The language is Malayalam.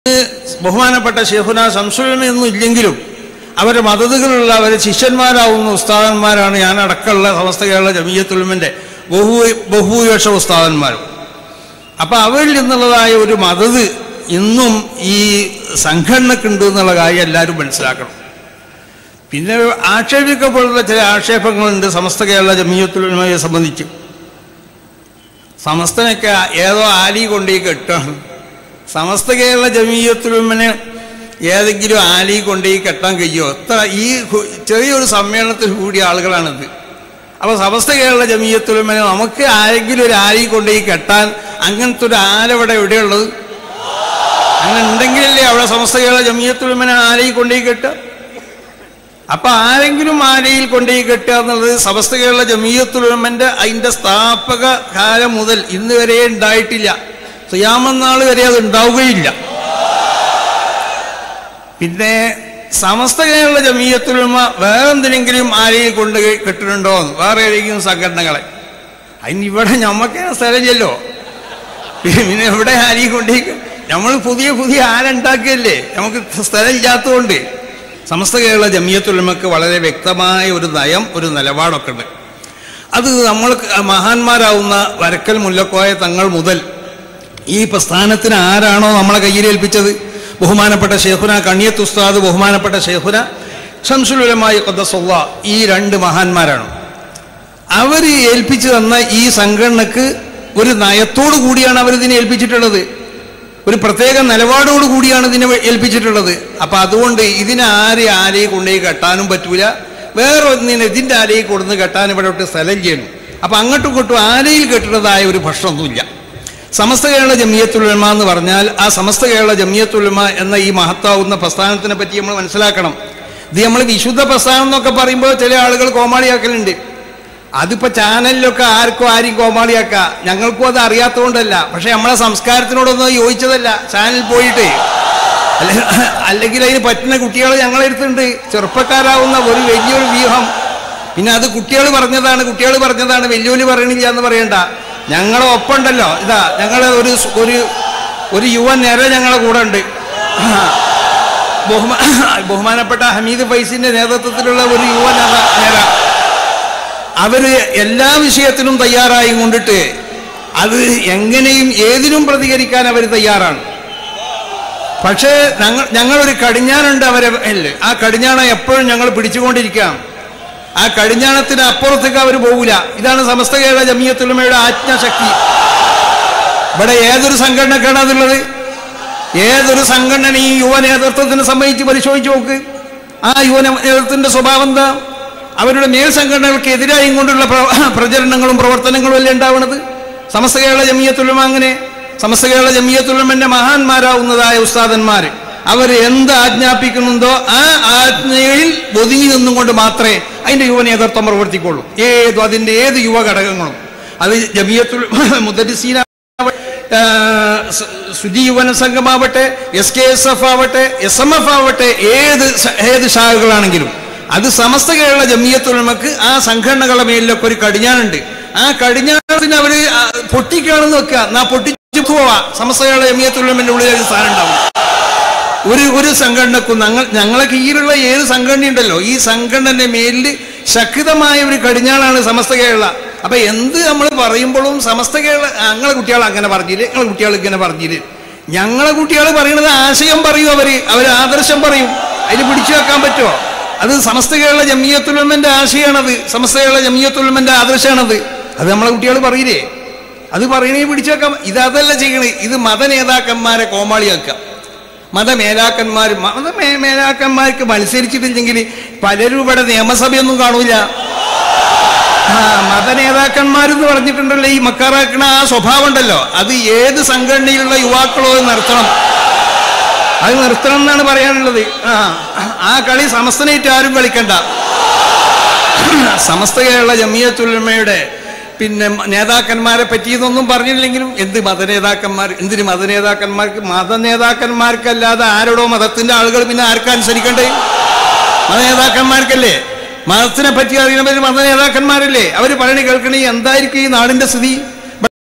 ബഹുമാനപ്പെട്ട ഷെഹുന സംശയമൊന്നും ഇല്ലെങ്കിലും അവരുടെ മതതുകളുള്ള അവരെ ശിഷ്യന്മാരാവുന്ന ഉസ്താദന്മാരാണ് ഞാൻ അടക്കമുള്ള സമസ്ത കേരള ജമീയത്തുൽമൻ്റെ ബഹു ബഹുഭൂരിപക്ഷ ഉസ്താദന്മാരും അപ്പം അവരിൽ നിന്നുള്ളതായ ഒരു മതത് ഇന്നും ഈ സംഘടനക്കുണ്ട് എന്നുള്ള കാര്യം എല്ലാവരും മനസ്സിലാക്കണം പിന്നെ ആക്ഷേപിക്കപ്പെടുന്ന ചില ആക്ഷേപങ്ങളുണ്ട് സമസ്ത കേരള ജമീയത്തുൽമയെ സംബന്ധിച്ച് സമസ്തനൊക്കെ ഏതോ ആലി കൊണ്ടേ കെട്ടാണ് സമസ്ത കേരള ജമീയത്തുലുമ്മനെ ഏതെങ്കിലും ആലി കൊണ്ടേ കെട്ടാൻ കഴിയുമോ എത്ര ഈ ഹു- ചെറിയൊരു സമ്മേളനത്തിൽ കൂടിയ ആളുകളാണിത് അപ്പോൾ സമസ്ത കേരള ജമീയത്തുലുമ്മനെ നമുക്ക് ആരെങ്കിലും ഒരു ആലി കൊണ്ടേ കെട്ടാൻ അങ്ങനത്തെ ഒരു ആലവിടെ എവിടെയുള്ളത് അങ്ങനെ ഉണ്ടെങ്കിലല്ലേ അവിടെ സമസ്ത കേരള ജമീയത്തുലുമ്മനെ ആലയിൽ കൊണ്ടേ കെട്ടുക അപ്പൊ ആരെങ്കിലും ആലയിൽ കൊണ്ടുപോയി കെട്ടുക എന്നുള്ളത് സമസ്ത കേരള ജമീയത്തുലമന്റെ അതിന്റെ സ്ഥാപക കാലം മുതൽ ഇന്ന് വരെ ഉണ്ടായിട്ടില്ല സുയാമന്നാൾ വരെ അത് ഉണ്ടാവുകയില്ല പിന്നെ സമസ്ത കേരള ജമീയത്തുലമ വേറെ എന്തിനെങ്കിലും ആലയിൽ കൊണ്ട് കെട്ടിട്ടുണ്ടോ എന്ന് വേറെ ഏതെങ്കിലും സംഘടനകളെ അതിന് ഇവിടെ ഞമ്മക്ക് സ്ഥലമില്ലല്ലോ പിന്നെ എവിടെ ആലയിൽ കൊണ്ടുപോയി നമ്മൾ പുതിയ പുതിയ ആലുണ്ടാക്കിയല്ലേ നമുക്ക് സ്ഥലം ഇല്ലാത്തതുകൊണ്ട് സമസ്ത കേരള ജമിയത്തുലമക്ക് വളരെ വ്യക്തമായ ഒരു നയം ഒരു നിലപാടൊക്കെ ഉണ്ട് അത് നമ്മൾ മഹാന്മാരാവുന്ന വരക്കൽ മുല്ലക്കോയ തങ്ങൾ മുതൽ ഈ പ്രസ്ഥാനത്തിന് ആരാണോ നമ്മളെ കയ്യിലേൽപ്പിച്ചത് ബഹുമാനപ്പെട്ട ഷെയ്ഖുന കണ്ണിയത്ത് ഉസ്താദ് ബഹുമാനപ്പെട്ട ഷെയ്ഖുന ഷംസുലുലമായി കൊദ്ദസുള്ള ഈ രണ്ട് മഹാന്മാരാണ് അവർ ഏൽപ്പിച്ചു തന്ന ഈ സംഘടനക്ക് ഒരു നയത്തോടു കൂടിയാണ് അവർ ഇതിനെ ഏൽപ്പിച്ചിട്ടുള്ളത് ഒരു പ്രത്യേക നിലപാടോട് കൂടിയാണ് ഇതിനെ ഏൽപ്പിച്ചിട്ടുള്ളത് അപ്പൊ അതുകൊണ്ട് ഇതിനെ ആരെ ആരെയും കൊണ്ടുപോയി കെട്ടാനും പറ്റൂല വേറെ ഒന്നിനെ ഇതിന്റെ ആരെയും കൊടുന്ന് കെട്ടാൻ ഇവിടെ ഒട്ട് സ്ഥലം ചെയ്യണം അപ്പൊ അങ്ങോട്ടും ഇങ്ങോട്ടും ആരെയിൽ കെട്ടുന്നതായ ഒരു പ്രശ്നമൊന്നുമില്ല സമസ്ത കേരള ജമിയത്തുലമ എന്ന് പറഞ്ഞാൽ ആ സമസ്ത കേരള ജമിയത്തുലമ എന്ന ഈ മഹത്താവുന്ന പ്രസ്ഥാനത്തിനെ പറ്റി നമ്മൾ മനസ്സിലാക്കണം ഇത് നമ്മൾ വിശുദ്ധ പ്രസ്ഥാനം എന്നൊക്കെ പറയുമ്പോൾ ചില ആളുകൾ കോമാളിയാക്കലുണ്ട് അതിപ്പോ ചാനലിലൊക്കെ ആർക്കും ആരും കോമാളിയാക്ക ഞങ്ങൾക്കും അത് അറിയാത്തതുകൊണ്ടല്ല പക്ഷെ നമ്മളെ സംസ്കാരത്തിനോടൊന്നും അത് യോജിച്ചതല്ല ചാനലിൽ പോയിട്ട് അല്ലെ അല്ലെങ്കിൽ അതിന് പറ്റുന്ന കുട്ടികൾ ഞങ്ങളെ അടുത്തുണ്ട് ചെറുപ്പക്കാരാവുന്ന ഒരു വലിയൊരു വ്യൂഹം പിന്നെ അത് കുട്ടികൾ പറഞ്ഞതാണ് കുട്ടികൾ പറഞ്ഞതാണ് വെല്ലുവിളി പറയണില്ല എന്ന് പറയണ്ട ഞങ്ങളെ ഒപ്പമുണ്ടല്ലോ ഇതാ ഞങ്ങളെ ഒരു സ്- ഒരു ഒരു യുവ നിര ഞങ്ങളെ കൂടെ ഉണ്ട് ബഹുമാ ബഹുമാനപ്പെട്ട ഹമീദ് ഫൈസിന്റെ നേതൃത്വത്തിലുള്ള ഒരു യുവ നിര നിര അവര് എല്ലാ വിഷയത്തിനും തയ്യാറായി കൊണ്ടിട്ട് അത് എങ്ങനെയും ഏതിനും പ്രതികരിക്കാൻ അവർ തയ്യാറാണ് പക്ഷേ ഞങ്ങൾ ഞങ്ങളൊരു കടിഞ്ഞാനുണ്ട് അവരെ അല്ലേ ആ കടിഞ്ഞാണം എപ്പോഴും ഞങ്ങൾ പിടിച്ചുകൊണ്ടിരിക്കാം ആ കടിഞ്ഞാണത്തിന് അപ്പുറത്തേക്ക് അവർ പോകൂല ഇതാണ് സമസ്ത കേരള ജമിയത്തുലമയുടെ ആജ്ഞാശക്തി ഇവിടെ ഏതൊരു സംഘടനക്കാണ് അതുള്ളത് ഏതൊരു സംഘടനയും യുവ നേതൃത്വത്തിനെ സംബന്ധിച്ച് പരിശോധിച്ച് നോക്ക് ആ യുവ നേതൃത്വത്തിന്റെ സ്വഭാവം എന്താ അവരുടെ മേൽ സംഘടനകൾക്ക് എതിരായും കൊണ്ടുള്ള പ്ര- പ്രചരണങ്ങളും പ്രവർത്തനങ്ങളും അല്ലേ ഉണ്ടാവുന്നത് സമസ്ത കേരള ജമിയത്തുലമ അങ്ങനെ സമസ്ത കേരള ജമിയത്തുലമന്റെ മഹാന്മാരാവുന്നതായ ഉസ്താദന്മാർ അവർ എന്ത് ആജ്ഞാപിക്കുന്നുണ്ടോ ആ ആജ്ഞയിൽ ഒതുങ്ങി നിന്നും കൊണ്ട് മാത്രമേ അതിന്റെ യുവ നേതൃത്വം പ്രവർത്തിക്കുള്ളൂ ഏതും അതിന്റെ ഏത് യുവ ഘടകങ്ങളും അത് ജമിയത്തുൽ മുദരിസീന സുജീവന സംഘമാവട്ടെ എസ് കെ എസ് എഫ് ആവട്ടെ എസ് എം എഫ് ആവട്ടെ ഏത് സ- ഏത് ശാഖകളാണെങ്കിലും അത് സമസ്ത കേരള ജമിയത്തുലമക്ക് ആ സംഘടനകളുടെ മേലിലൊക്കെ ഒരു കടിഞ്ഞാനുണ്ട് ആ കടിഞ്ഞാണത്തിന് അവര് ആ പൊട്ടിക്കാണെന്ന് വെക്കുക എന്നാ പൊട്ടിച്ചു പോവാ സമസ്ത കേരള ജമിയത്തുലമന്റെ ഉള്ളിൽ ഒരു സ്ഥാനം ഉണ്ടാവും ഒരു ഒരു സംഘടനക്കും ഞങ്ങൾ ഞങ്ങളെ കീഴിലുള്ള ഏത് സംഘടനയുണ്ടല്ലോ ഈ സംഘടനന്റെ മേലിൽ ശക്തമായ ഒരു കടിഞ്ഞാണാണ് സമസ്ത കേരള അപ്പൊ എന്ത് നമ്മൾ പറയുമ്പോഴും സമസ്ത കേരള ഞങ്ങളെ കുട്ടികൾ അങ്ങനെ പറഞ്ഞില്ലേ ഞങ്ങളെ കുട്ടികൾ ഇങ്ങനെ പറഞ്ഞില്ലേ ഞങ്ങളെ കുട്ടികൾ പറയുന്നത് ആശയം പറയും അവര് അവർ ആദർശം പറയും അതിന് പിടിച്ചു വെക്കാൻ പറ്റുമോ അത് സമസ്ത കേരള ജമിയത്തുലമന്റെ ആശയമാണത് സമസ്ത കേരള ജമിയത്തുലമന്റെ ആദർശമാണത് അത് നമ്മളെ കുട്ടികൾ പറയില്ലേ അത് പറയണേ പിടിച്ചു വെക്കാം ഇത് അതല്ല ചെയ്യണേ ഇത് മത നേതാക്കന്മാരെ കോമാളിയാക്കുക മതമേലാക്കന്മാർ മത മേ- മേലാക്കന്മാർക്ക് മത്സരിച്ചിട്ടില്ലെങ്കിൽ പലരും ഇവിടെ നിയമസഭയൊന്നും കാണൂല ആ മതനേതാക്കന്മാരെന്ന് പറഞ്ഞിട്ടുണ്ടല്ലോ ഈ മക്കാറാക്കണ ആ സ്വഭാവം ഉണ്ടല്ലോ അത് ഏത് സംഘടനയിലുള്ള യുവാക്കളോ അത് നിർത്തണം അത് നിർത്തണം എന്നാണ് പറയാനുള്ളത് ആ ആ കളി സമസ്തനായിട്ട് ആരും കളിക്കണ്ട സമസ്ത കേരള ജമിയത്തുലമയുടെ പിന്നെ നേതാക്കന്മാരെ പറ്റിയതൊന്നും പറഞ്ഞില്ലെങ്കിലും എന്ത് മതനേതാക്കന്മാർ എന്തിന് മതനേതാക്കന്മാർക്ക് മതനേതാക്കന്മാർക്കല്ലാതെ ആരോടോ മതത്തിന്റെ ആളുകൾ പിന്നെ ആർക്കനുസരിക്കണ്ടേ മതനേതാക്കന്മാർക്കല്ലേ മതത്തിനെ പറ്റി അറിയണവർ മതനേതാക്കന്മാരല്ലേ അവർ പറയണ കേൾക്കണേ എന്തായിരിക്കും ഈ നാടിന്റെ സ്ഥിതി